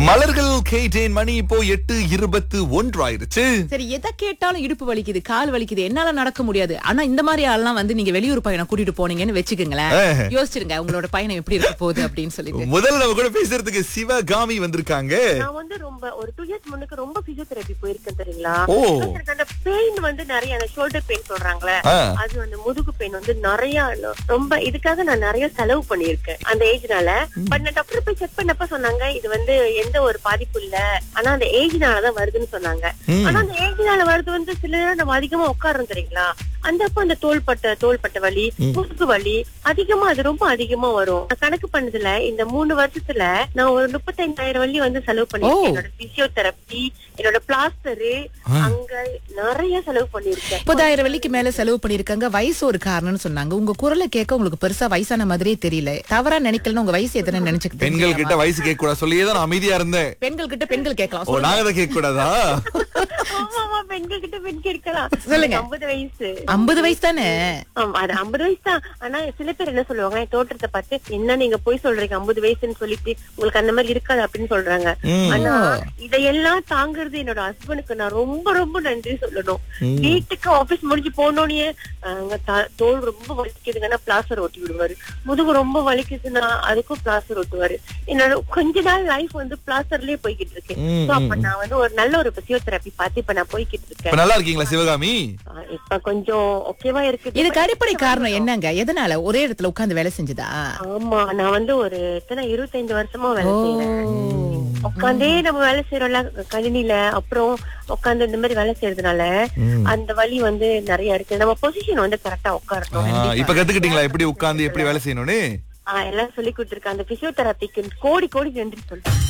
மலர்கள் கேட்டேன் மணி இப்போ எட்டு இருபத்து ஒன்று ஆயிருச்சு சரி எதை கேட்டாலும் இடுப்பு வலிக்குது கால் வலிக்குது என்னால நடக்க முடியாது ஆனா இந்த மாதிரி ஆள்லாம் வந்து நீங்க வெளியூர் பயணம் கூட்டிட்டு போனீங்கன்னு வச்சுக்கோங்களேன் ஆ. யோசிச்சிருங்க உங்களோட பயணம் எப்படி இருக்க போகுது அப்படின்னு சொல்லிட்டு முதல்ல நம்ம கூட பேசுறதுக்கு சிவகாமி வந்திருக்காங்க நான் வந்து ரொம்ப ஒரு டூ இயர்ஸ் முன்னுக்கு ரொம்ப பிசியோதெரபி போயிருக்கேன் தெரியுங்களா ஓ. எனக்கு அந்த பெயின் வந்து நிறைய அந்த ஷோல்டர் பெயின் சொல்றாங்களே ஆ. அது அந்த முதுகு பெயின் வந்து நிறைய ரொம்ப இதுக்காக நான் நிறைய செலவு பண்ணியிருக்கேன் அந்த ஏஜ்னால பட் நான் டாக்டர் போய் செக் பண்ணப்ப சொன்னாங்க இது வந்து எந்த ஒரு பாதிப்பு இல்ல ஆனா அந்த ஏஜ்னாலதான் வருதுன்னு சொன்னாங்க ம். ஆனா அந்த ஏஜ்னால வருது வந்து சில நேரம் நம்ம அதிகமா உட்கார்றோம் தெரியுங்களா அந்த அப்ப அந்த தோள்பட்ட தோள்பட்ட வலி முதுகு வலி அதிகமா அது ரொம்ப அதிகமா வரும் நான் கணக்கு பண்ணதுல இந்த மூணு வருஷத்துல நான் ஒரு முப்பத்தைந்தாயிரம் வள்ளி வந்து செலவு பண்ணிருக்கேன் ஓ. என்னோட பிசியோதெரப்பி என்னோட பிளாஸ்டரு அங்க நிறைய செலவு பண்ணிருக்கேன் முப்பதாயிரம் வெள்ளிக்கு மேல செலவு பண்ணிருக்காங்க வயசு ஒரு காரணம்னு சொன்னாங்க உங்க குரலை கேட்க உங்களுக்கு பெருசா வயசான மாதிரியே தெரியல தவறா நினைக்கலன்னு உங்க வயசு எத்தனை நினைச்சுக்கிட்டு பெண்கள் கிட்ட வயசு கேட்க கூடாது சொல்லியே தான் நான் அமைதியா இருந்தேன் பெண்கள் கிட்ட பெண்கள் கேட்கலாம் ஓ சொல்லுங்க. நாங்க தான் கேட்க கூடாதா ஆமா ஆமா பெண்கள் கிட்ட பெண் கேட்கலாம் சொல்லுங்க. ஐம்பது வயசு ஐம்பது வயசு தானே ஆமா அது ஐம்பது வயசு தான் ஆனா சில பேர் என்ன சொல்லுவாங்க என் தோற்றத்தை பார்த்து என்ன நீங்க போய் சொல்றீங்க ஐம்பது வயசுன்னு சொல்லிட்டு உங்களுக்கு அந்த மாதிரி இருக்காது அப்படின்னு சொல்றாங்க ம். ஆனா இதையெல்லாம் தாங்குறது என்னோட ஹஸ்பண்டுக்கு நான் ரொம்ப ரொம்ப நன்றி சொல்லணும் வீட்டுக்கு ஆபீஸ் முடிஞ்சு போனோடனே அங்க த- தோல் ரொம்ப வலிக்குதுங்கன்னா பிளாஸ்டர் ஒட்டி விடுவாரு முதுகு ரொம்ப வலிக்குதுன்னா அதுக்கும் பிளாஸ்டர் ஒட்டுவாரு என்னோட கொஞ்ச நாள் லைஃப் வந்து பிளாஸ்டர்லயே போய்கிட்டு இருக்கு ம், So, அப்ப நான் வந்து ஒரு நல்ல ஒரு பிசியோதெரப்பி பார்த்து இப்ப நான் போய்கிட்டு இப்ப இருக்கேன் நல்லா இருக்கீங்களா சிவகாமி ஆஹ் இப்ப கொஞ்சம் ஓகேவா இருக்குது இதுக்கு அடிப்படை காரணம் என்னங்க எதனால ஒரே இடத்துல உட்கார்ந்து வேலை செஞ்சதா ஆமா நான் வந்து ஒரு எத்தனை இருபத்தைந்து வருஷமா வேலை செய்யறேன் உட்காந்தே நம்ம வேலை செய்யறோம்ல கணினில அப்புறம் உட்காந்து இந்த மாதிரி வேலை செய்யறதுனால அந்த வலி வந்து நிறைய இருக்கு நம்ம பொசிஷன் வந்து கரெக்டா உட்காரணும் ஆ, இப்ப கத்துக்கிட்டீங்களா எப்படி உட்கார்ந்து எப்படி வேலை செய்யணும்னு ஆஹ் எல்லாம் சொல்லி கொடுத்துருக்கேன் அந்த பிசியோதெரபிக்கு கோடி கோடி நன்றி சொல்றேன்